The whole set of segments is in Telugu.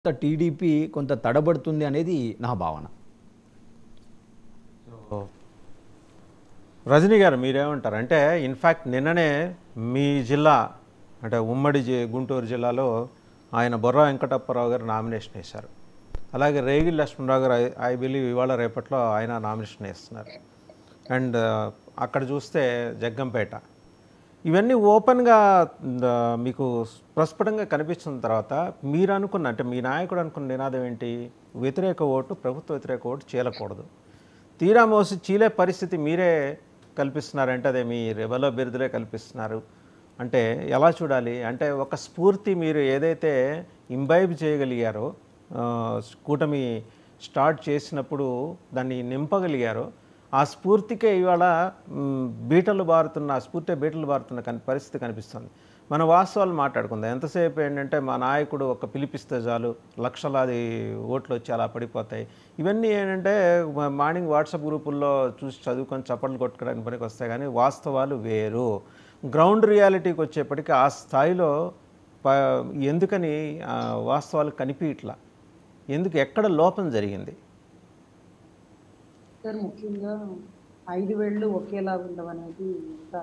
కొంత టీడీపీ కొంత తడబడుతుంది అనేది నా భావన రజనీ గారు మీరేమంటారు అంటే ఇన్ఫ్యాక్ట్ నిన్ననే మీ జిల్లా అంటే ఉమ్మడి జి- గుంటూరు జిల్లాలో ఆయన బొర్రా వెంకటప్పరావు గారు నామినేషన్ వేశారు అలాగే రేగిల్ లక్ష్మణరావు గారు ఐ బిలీవ్ ఇవాళ రేపట్లో ఆయన నామినేషన్ వేస్తున్నారు అండ్ అక్కడ చూస్తే జగ్గంపేట ఇవన్నీ ఓపెన్గా ద- మీకు ప్రస్ఫుటంగా కనిపిస్తున్న తర్వాత మీరు అనుకున్న అంటే మీ నాయకుడు అనుకున్న నినాదం ఏంటి వ్యతిరేక ఓటు ప్రభుత్వ వ్యతిరేక ఓటు చీలకూడదు తీరా మోసి చీలే పరిస్థితి మీరే కల్పిస్తున్నారంటే అదే మీ రెబలో బిరుదులే కల్పిస్తున్నారు అంటే ఎలా చూడాలి అంటే ఒక స్ఫూర్తి మీరు ఏదైతే ఇంబైబ్ చేయగలిగారో ఆ, కూటమి స్టార్ట్ చేసినప్పుడు దాన్ని నింపగలిగారో ఆ స్ఫూర్తికే ఇవాళ మ్, బీటలు బారుతున్న ఆ స్ఫూర్తి బీటలు బారుతున్న కని పరిస్థితి కనిపిస్తుంది మన వాస్తవాలు మాట్లాడుకుందాం ఎంతసేపు ఏంటంటే మా నాయకుడు ఒక పిలిపిస్తే చాలు లక్షలాది ఓట్లు వచ్చి అలా పడిపోతాయి ఇవన్నీ ఏంటంటే మా- మార్నింగ్ వాట్సాప్ గ్రూపుల్లో చూసి చదువుకొని చప్పట్లు కొట్టుకోవడానికి పనికి వస్తాయి కానీ వాస్తవాలు వేరు గ్రౌండ్ రియాలిటీకి వచ్చేప్పటికీ ఆ స్థాయిలో ప ఎందుకని ఆ, వాస్తవాలు కనిపించట్లా ఎందుకు ఎక్కడ లోపం జరిగింది సార్ ముఖ్యంగా ఐదు వేళ్ళు ఒకేలా ఉండడం అనేది ఎంత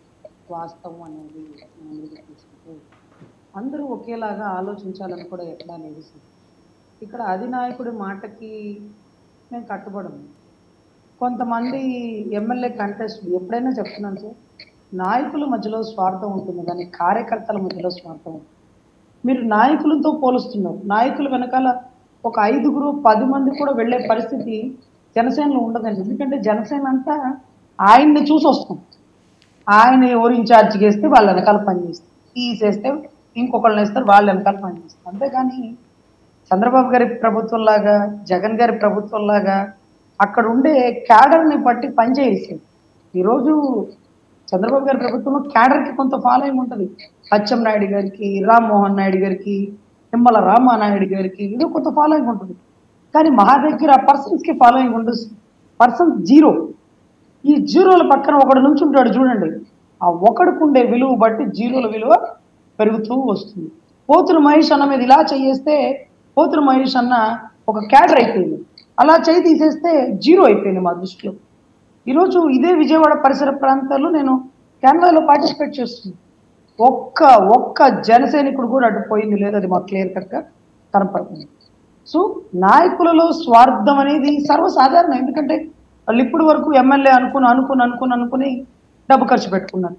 వాస్తవం అనేది మనం ముందుకు తీసుకుంటే అందరూ ఒకేలాగా ఆలోచించాలని కూడా ఎక్కడా లేదు సార్ ఇక్కడ అధినాయకుడి మాటకి నేను కట్టుబడము కొంతమంది ఎమ్మెల్యే కంటెస్ట్ ఎప్పుడైనా చెప్తున్నాను సార్ నాయకుల మధ్యలో స్వార్థం ఉంటుంది కానీ కార్యకర్తల మధ్యలో స్వార్థం ఉంటుంది మీరు నాయకులతో పోలుస్తున్నారు నాయకుల వెనకాల ఒక ఐదుగురు పది మంది కూడా వెళ్ళే పరిస్థితి జనసేనలో ఉండదండి ఎందుకంటే జనసేన అంతా ఆయన్ని చూసి వస్తాం ఆయన ఎవరు ఇన్ఛార్జ్కి వేస్తే వాళ్ళ వెనకాల పనిచేస్తారు తీసేస్తే ఇంకొకళ్ళని వేస్తారు వాళ్ళ వెనకాల పనిచేస్తారు అంతేగాని చంద్రబాబు గారి ప్రభుత్వంలాగా జగన్ గారి ప్రభుత్వంలాగా అక్కడ ఉండే క్యాడర్ని బట్టి పనిచేసేది ఈరోజు చంద్రబాబు గారి ప్రభుత్వంలో క్యాడర్కి కొంత ఫాలోయింగ్ ఉంటుంది అచ్చెం నాయుడు గారికి రామ్మోహన్ నాయుడు గారికి నిమ్మల రామానాయుడు గారికి ఏదో కొంత ఫాలోయింగ్ ఉంటుంది కానీ మా దగ్గర పర్సన్స్కి ఫాలోయింగ్ ఉండదు పర్సన్ జీరో ఈ జీరోల పక్కన ఒకడు నుంచి ఉంటాడు చూడండి ఆ ఒకడికి ఉండే విలువ బట్టి జీరోల విలువ పెరుగుతూ వస్తుంది పోతుల మహేష్ అన్న మీద ఇలా చేస్తే పోతుల మహేష్ అన్న ఒక క్యాడర్ అయిపోయింది అలా చేయి తీసేస్తే జీరో అయిపోయింది మా దృష్టిలో ఈరోజు ఇదే విజయవాడ పరిసర ప్రాంతాల్లో నేను క్యాన్వాలో పార్టిసిపేట్ చేస్తున్నాను ఒక్క ఒక్క జనసైనికుడు కూడా అటు పోయింది లేదు అది మాకు క్లియర్ కట్గా కనపడుతుంది సో నాయకులలో స్వార్థం అనేది సర్వసాధారణం ఎందుకంటే వాళ్ళు ఇప్పటి వరకు ఎమ్మెల్యే అనుకుని అనుకుని అనుకుని అనుకుని డబ్బు ఖర్చు పెట్టుకున్నారు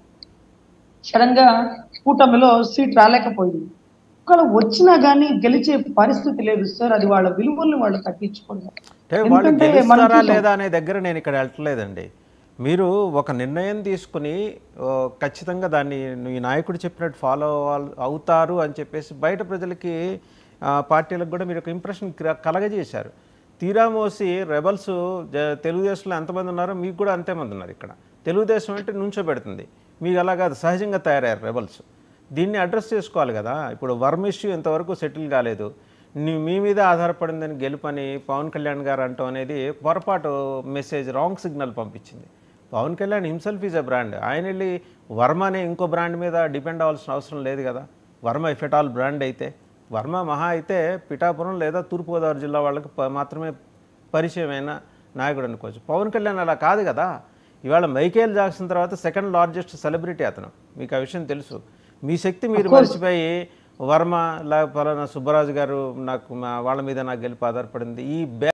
సడన్ గా కూటమిలో సీట్ రాలేకపోయింది ఒకవేళ వచ్చినా కానీ గెలిచే పరిస్థితి లేదు సార్ అది వాళ్ళ విలువల్ని వాళ్ళు తగ్గించుకోవడం అంటే వాళ్ళు ఎందుకంటే మనం గెలుస్తారా చూసాం. లేదా అనే దగ్గర నేను ఇక్కడ వెళ్ళట్లేదండి మీరు ఒక నిర్ణయం తీసుకుని ఓ, ఖచ్చితంగా దాన్ని ఈ నాయకుడు చెప్పినట్టు ఫాలో అవుతారు అని చెప్పేసి బయట ప్రజలకి ఆ, పార్టీలకు కూడా మీరు ఒక ఇంప్రెషన్ కలగజేశారు తీరామోసి రెబల్స్ జ- తెలుగుదేశంలో ఎంతమంది ఉన్నారో మీకు కూడా అంతేమంది ఉన్నారు ఇక్కడ తెలుగుదేశం అంటే నుంచోబెడుతుంది మీకు అలా కాదు సహజంగా తయారయ్యారు రెబల్స్ దీన్ని అడ్రస్ చేసుకోవాలి కదా ఇప్పుడు వర్మ్ ఇష్యూ ఇంతవరకు సెటిల్ కాలేదు నీ- మీ మీద ఆధారపడిందని గెలుపని పవన్ కళ్యాణ్ గారు అంటాం అనేది పొరపాటు మెసేజ్ రాంగ్ సిగ్నల్ పంపించింది Pawan Kalyan himself is a brand ఆయన వెళ్ళి వర్మ అనే ఇంకో బ్రాండ్ మీద డిపెండ్ అవ్వాల్సిన అవసరం లేదు కదా వర్మ ఇఫెటాల్ బ్రాండ్ అయితే వర్మ మహా అయితే పిఠాపురం లేదా తూర్పుగోదావరి జిల్లా వాళ్ళకి ప- మాత్రమే పరిచయమైన నాయకుడు అనుకోవచ్చు పవన్ కళ్యాణ్ అలా కాదు కదా ఇవాళ మైకేల్ జాక్సన్ తర్వాత సెకండ్ లార్జెస్ట్ సెలబ్రిటీ అతను మీకు ఆ విషయం తెలుసు మీ శక్తి మీరు మర్చిపోయి వర్మ లేక పలానా సుబ్బరాజు గారు నాకు మా వాళ్ళ మీద నాకు గెలుపు ఆధారపడింది ఈ